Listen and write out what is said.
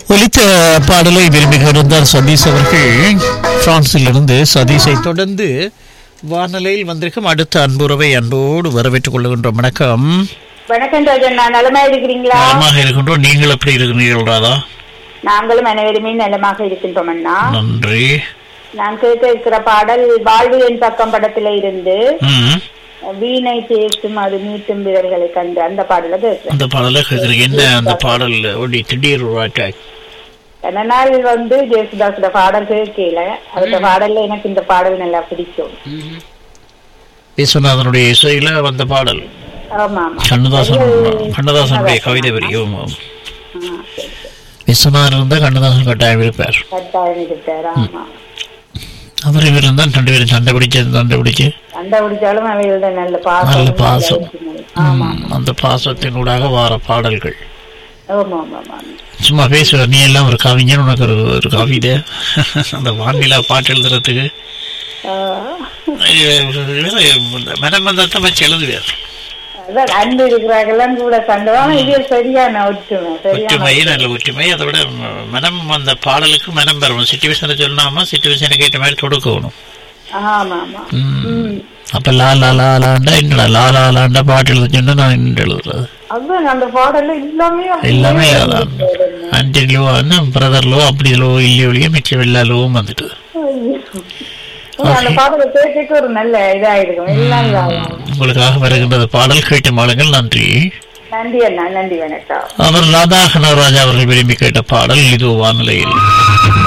ஒலித்த பாடலை விரும்பி இருந்தார் சதீஷ் அவர்கள் பிரான்சிலிருந்து சதீஷை தொடர்ந்து வானலையில் வந்திருக்கும் அடுத்த அன்புறவை அன்போடு வரவேற்றுக் கொள்கின்றோம் வணக்கம் வணக்கம் ராஜன் நான் நலமா இருக்கிறீங்களா நலமாக இருக்கின்றோம் நீங்கள் எப்படி இருக்கிறீர்கள் ராதா நாங்களும் அனைவருமே நலமாக இருக்கின்றோம் அண்ணா நன்றி நான் கேட்க இருக்கிற பாடல் வாழ்வு என் பக்கம் படத்துல இருந்து ம், வீணை பேசும் அது மீட்டும் விரல்களை கண்டு அந்த பாடல கேட்கிறேன் அந்த பாடலை கேட்குறீங்க என்ன அந்த பாடல் ஒடி திடீர் ஒரு அட்டாக் அந்த நாள் வந்து ஜேசுதாஸோட பாடல் கேட்கல அந்த பாடல்ல எனக்கு இந்த பாடல் நல்லா பிடிக்கும் விஸ்வநாதனுடைய இசையில வந்த பாடல் ஆமா ஆமா கண்ணதாசன் கண்ணதாசனுடைய கவிதை வரியும் ஆ, சரி, சரி. விஸ்வநாதன் இருந்தால் கண்ணதாசன் கட்டாயம் இருப்பார் கட்டாயம் இருக்கார் ஆமா அவர் இவர் இருந்தால் ரெண்டு பேரும் சண்டை பிடிச்சு சண்டை பிடிச்சு சண்டை பிடிச்சாலும் அவையோட நல்ல நல்ல பாசம் பாசம் ஆமா ம், அந்த பாசத்தினூடாக வார பாடல்கள் ஆமா ஆமா ஆமா சும்மா பேசுவ நீ எல்லாம் ஒரு கவிஞன் உனக்கு ஒரு ஒரு கவிதை அந்த வானிலா பாட்டு எழுதுறதுக்கு ஆ. மனம் வந்தத்தை வச்சு எழுதுவார் அதான் அன்பு இருக்கிறாங்கெல்லாம் கூட சண்டை ஆனா இது சரியான ஒற்றுமை சரியான ஒற்றுமை நல்ல ஒற்றுமை அதை விட ம- மனம் அந்த பாடலுக்கு மனம் பெறணும் சுச்சுவேஷனை சொல்லாம சுச்சுவேஷனுக்கு ஏற்ற மாதிரி கொடுக்கணும் ஆமா ஆமா ம். ம். அப்ப லா லா லா லாண்டா என்னடா லா லா லாண்டா பாட்டு எழுத சொன்னா நான் என்ன எழுதுறது அதான் அந்த பாடல்ல எல்லாமே எல்லாமே அதான் அன்றிலோ பிரதர்லோ அப்படிலோ இல்லையோ மிச்சம் எல்லா லோவும் வந்துட்டு ஐயோ. அந்த பாடலை கேட்க ஒரு நல்ல இதா இருக்கும் எல்லாம் இதாகும். உங்களுக்காக வருகின்றது பாடல் கேட்டு மாளுங்கள் நன்றி நன்றி அண்ணா நன்றி வணக்கம் அவர் ராதா கனகராஜா அவர்கள் விரும்பி கேட்ட பாடல் இது வானிலையில்